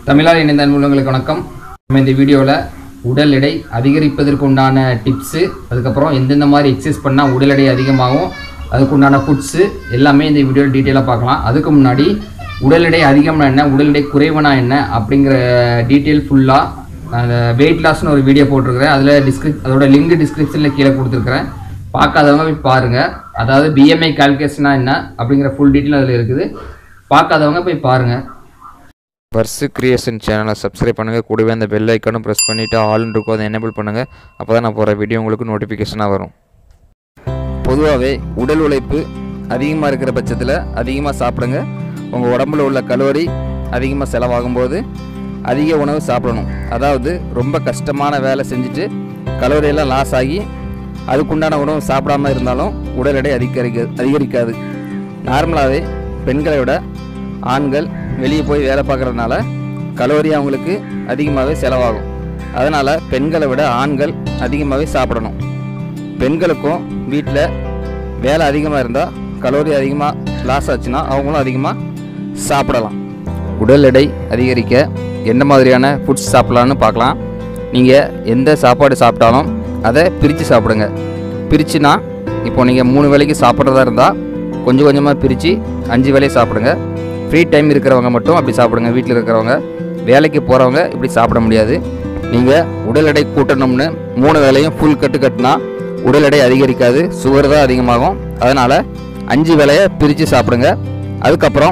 தமிழால் இணைந்த அன்புள்ளங்களுக்கு வணக்கம் நம்ம இந்த வீடியோவில் உடல் எடை அதிகரிப்பதற்கு உண்டான டிப்ஸு அதுக்கப்புறம் எந்தெந்த மாதிரி எக்ஸசைஸ் பண்ணால் உடல் எடை அதிகமாகும் அதுக்கு உண்டான ஃபுட்ஸு எல்லாமே இந்த வீடியோவில் டீட்டெயிலாக பார்க்கலாம் அதுக்கு முன்னாடி உடல் எடை அதிகம்னா என்ன உடல் எடை குறைவுனா என்ன அப்படிங்கிற டீட்டெயில் ஃபுல்லாக வெயிட் லாஸ்னு ஒரு வீடியோ போட்டிருக்கிறேன் அதில் டிஸ்கிரிப் அதோட லிங்க் டிஸ்கிரிப்ஷனில் கீழே கொடுத்துருக்குறேன் பார்க்காதவங்க போய் பாருங்கள் அதாவது பிஎம்ஐ கால்குலேஷனா என்ன அப்படிங்கிற ஃபுல் டீட்டெயில் அதில் இருக்குது பார்க்காதவங்க போய் பாருங்கள் வர்ஸு கிரியேஷன் சேனலை சப்ஸ்கிரைப் பண்ணுங்கள் கூடவே அந்த பெல் ஐக்கானும் ப்ரெஸ் பண்ணிவிட்டு ஆல்னு இருக்கும் அதை எனேபிள் பண்ணுங்கள் அப்போ தான் நான் போகிற வீடியோ உங்களுக்கு நோட்டிஃபிகேஷனாக வரும் பொதுவாகவே உடல் உழைப்பு அதிகமாக இருக்கிற பட்சத்தில் அதிகமாக சாப்பிடுங்க உங்கள் உடம்புல உள்ள கலோரி அதிகமாக செலவாகும்போது அதிக உணவு சாப்பிடணும் அதாவது ரொம்ப கஷ்டமான வேலை செஞ்சுட்டு கலோரி எல்லாம் லாஸ் ஆகி அதுக்குண்டான உணவு சாப்பிடாம இருந்தாலும் உடல் எடை அதிகரிக்க அதிகரிக்காது நார்மலாகவே பெண்களை விட ஆண்கள் வெளியே போய் வேலை பார்க்குறதுனால கலோரி அவங்களுக்கு அதிகமாகவே செலவாகும் அதனால் பெண்களை விட ஆண்கள் அதிகமாகவே சாப்பிடணும் பெண்களுக்கும் வீட்டில் வேலை அதிகமாக இருந்தால் கலோரி அதிகமாக லாஸ் ஆச்சுன்னா அவங்களும் அதிகமாக சாப்பிடலாம் உடல் எடை அதிகரிக்க என்ன மாதிரியான ஃபுட்ஸ் சாப்பிட்லான்னு பார்க்கலாம் நீங்கள் எந்த சாப்பாடு சாப்பிட்டாலும் அதை பிரித்து சாப்பிடுங்க பிரிச்சுனா இப்போ நீங்கள் மூணு வேளைக்கு சாப்பிட்றதா இருந்தால் கொஞ்சம் கொஞ்சமாக பிரித்து அஞ்சு வேளையை சாப்பிடுங்க ஃப்ரீ டைம் இருக்கிறவங்க மட்டும் அப்படி சாப்பிடுங்க வீட்டில் இருக்கிறவங்க வேலைக்கு போகிறவங்க இப்படி சாப்பிட முடியாது நீங்கள் உடல் எடை கூட்டணும்னு மூணு வேளையும் ஃபுல் கட்டு கட்டினா உடல் எடை அதிகரிக்காது சுகர் தான் அதிகமாகும் அதனால் அஞ்சு வேளையை பிரித்து சாப்பிடுங்க அதுக்கப்புறம்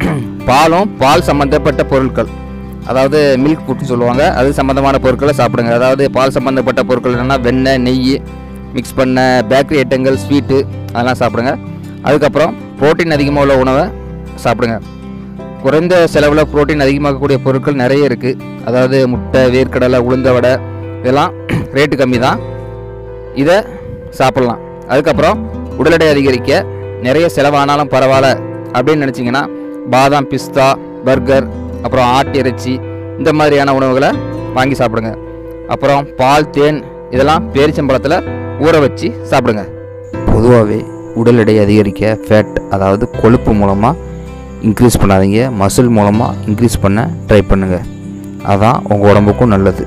பாலும் பால் சம்மந்தப்பட்ட பொருட்கள் அதாவது மில்க் ஃபுட்னு சொல்லுவாங்க அது சம்மந்தமான பொருட்களை சாப்பிடுங்க அதாவது பால் சம்மந்தப்பட்ட பொருட்கள் என்னென்னா வெண்ணெய் நெய் மிக்ஸ் பண்ண பேக்கரி ஐட்டங்கள் ஸ்வீட்டு அதெல்லாம் சாப்பிடுங்க அதுக்கப்புறம் புரோட்டீன் அதிகமாக உள்ள உணவை சாப்பிடுங்க குறைந்த செலவில் புரோட்டீன் அதிகமாகக்கூடிய பொருட்கள் நிறைய இருக்குது அதாவது முட்டை வேர்க்கடலை உளுந்த வடை இதெல்லாம் ரேட்டு கம்மி தான் இதை சாப்பிட்லாம் அதுக்கப்புறம் உடல் எடை அதிகரிக்க நிறைய செலவானாலும் பரவாயில்ல அப்படின்னு நினச்சிங்கன்னா பாதாம் பிஸ்தா பர்கர் அப்புறம் ஆட்டு இறைச்சி இந்த மாதிரியான உணவுகளை வாங்கி சாப்பிடுங்க அப்புறம் பால் தேன் இதெல்லாம் பேரிச்சம்பழத்தில் ஊற வச்சு சாப்பிடுங்க பொதுவாகவே உடல் எடை அதிகரிக்க ஃபேட் அதாவது கொழுப்பு மூலமாக இன்க்ரீஸ் பண்ணாதீங்க மசில் மூலமாக இன்க்ரீஸ் பண்ண ட்ரை பண்ணுங்கள் அதான் உங்கள் உடம்புக்கும் நல்லது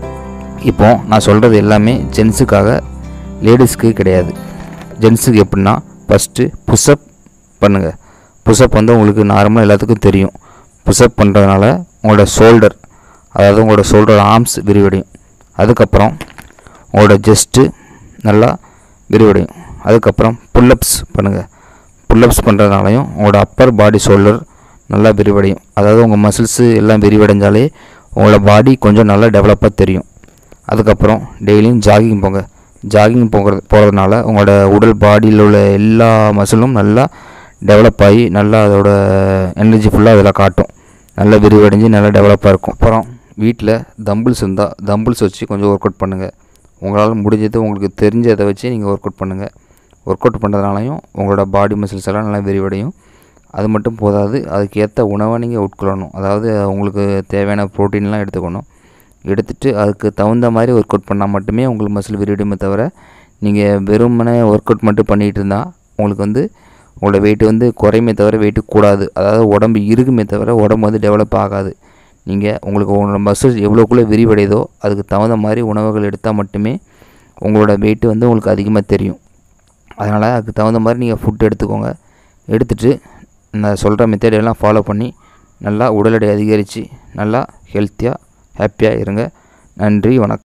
இப்போ நான் சொல்கிறது எல்லாமே ஜென்ஸுக்காக லேடிஸ்க்கு கிடையாது ஜென்ஸுக்கு எப்படின்னா ஃபஸ்ட்டு புஷ்அப் பண்ணுங்கள் புஷ்அப் வந்து உங்களுக்கு நார்மலாக எல்லாத்துக்கும் தெரியும் புஷ்அப் பண்ணுறதுனால உங்களோட ஷோல்டர் அதாவது உங்களோட ஷோல்டர் ஆர்ம்ஸ் விரிவடையும் அதுக்கப்புறம் உங்களோட ஜெஸ்ட்டு நல்லா விரிவடையும் அதுக்கப்புறம் புல்லப்ஸ் பண்ணுங்கள் புல்லப்ஸ் பண்ணுறதுனாலையும் உங்களோட அப்பர் பாடி ஷோல்டர் நல்லா விரிவடையும் அதாவது உங்கள் மசில்ஸு எல்லாம் விரிவடைஞ்சாலே உங்களோட பாடி கொஞ்சம் நல்லா டெவலப்பாக தெரியும் அதுக்கப்புறம் டெய்லியும் ஜாகிங் போங்க ஜாகிங் போகிறது போகிறதுனால உங்களோட உடல் பாடியில் உள்ள எல்லா மசிலும் நல்லா டெவலப் ஆகி நல்லா அதோட எனர்ஜி ஃபுல்லாக அதில் காட்டும் நல்லா விரிவடைஞ்சு நல்லா டெவலப்பாக இருக்கும் அப்புறம் வீட்டில் தம்பிள்ஸ் இருந்தால் தம்பிள்ஸ் வச்சு கொஞ்சம் ஒர்க் அவுட் பண்ணுங்கள் உங்களால் முடிஞ்சது உங்களுக்கு தெரிஞ்சதை வச்சு நீங்கள் ஒர்க் அவுட் பண்ணுங்கள் ஒர்க் அவுட் பண்ணுறதுனாலையும் உங்களோட பாடி மசில்ஸ் எல்லாம் நல்லா விரிவடையும் அது மட்டும் போதாது அதுக்கு ஏற்ற உணவை நீங்கள் உட்கொள்ளணும் அதாவது உங்களுக்கு தேவையான ப்ரோட்டீன்லாம் எடுத்துக்கணும் எடுத்துகிட்டு அதுக்கு தகுந்த மாதிரி ஒர்க் அவுட் பண்ணால் மட்டுமே உங்களுக்கு மசில் விரிவடையுமே தவிர நீங்கள் வெறுமனே ஒர்க் அவுட் மட்டும் பண்ணிகிட்டு இருந்தால் உங்களுக்கு வந்து உங்களோட வெயிட் வந்து குறையுமே தவிர வெயிட்டு கூடாது அதாவது உடம்பு இருக்குமே தவிர உடம்பு வந்து டெவலப் ஆகாது நீங்கள் உங்களுக்கு உங்களோட மசில் எவ்வளோக்குள்ளே விரிவடையுதோ அதுக்கு தகுந்த மாதிரி உணவுகள் எடுத்தால் மட்டுமே உங்களோட வெயிட்டு வந்து உங்களுக்கு அதிகமாக தெரியும் அதனால் அதுக்கு தகுந்த மாதிரி நீங்கள் ஃபுட் எடுத்துக்கோங்க எடுத்துகிட்டு நான் சொல்கிற மெத்தட் எல்லாம் ஃபாலோ பண்ணி நல்லா உடல் எடை அதிகரித்து நல்லா ஹெல்த்தியாக ஹாப்பியாக இருங்க நன்றி வணக்கம்